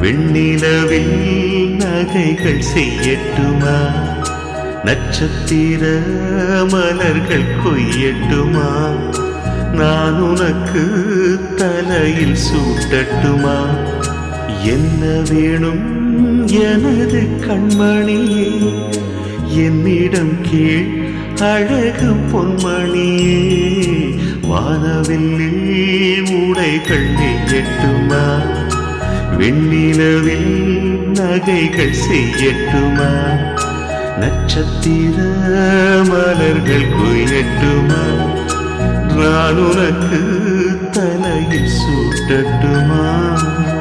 வெண்ணிலவில் நகைகள் செய்யட்டுமா நட்சத்திர மலர்கள் கொய்யட்டுமா நான் உனக்கு தலையில் சூட்டட்டுமா என்ன வேணும் எனது கண்மணியே என்னிடம் கீழ் அழகு பொன்மணியே வானவில்லில் உடைகள் நெய்யட்டுமா வெண்ணிலவில் நகைகள் செய்யட்டுமா நட்சத்திர மலர்கள் கொய்யட்டுமா நான் உனக்கு தலையில் சூட்டட்டுமா